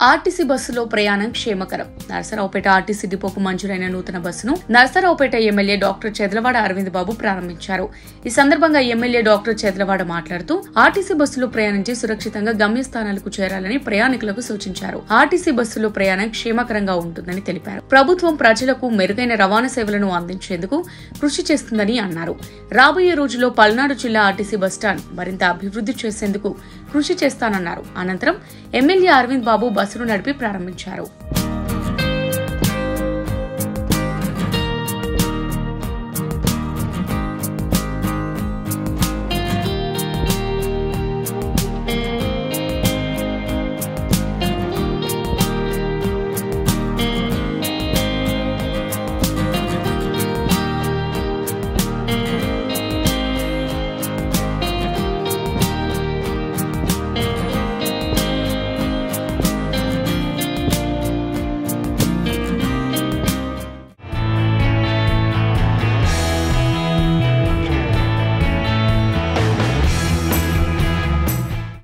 RTC బస్సులో ప్రయాణం క్షేమకరం Narasaraopet RTC డిపోకు మంజూరైన నూతన బస్సును నరసరావుపేట ఎమ్మెల్యే డాక్టర్ చెదలవాడ అరవింద్ బాబు ప్రారంభించారు ఈ సందర్భంగా ఎమ్మెల్యే డాక్టర్ చెదలవాడ మాట్లాడుతూ ఆర్టీసీ బస్సులో ప్రయాణించి సురక్షితంగా గమ్యస్థానాలకు చేరాలని ప్రయాణికులకు సూచించారు ఆర్టీసీ బస్సులో ప్రయాణం క్షేమకరంగా ఉంటుందని తెలిపారు ప్రభుత్వం ప్రజలకు మెరుగైన రవాణా సేవలను అందించేందుకు కృషి చేస్తుందని అన్నారు రాబోయే రోజుల్లో పల్నాడు జిల్లా ఆర్టీసీ బస్టాండ్ మరింత అభివృద్ధి చేసేందుకు కృషి చేస్తానన్నారు అనంతరం ఎమ్మెల్యే అరవింద్ బాబు బస్సును నడిపి ప్రారంభించారు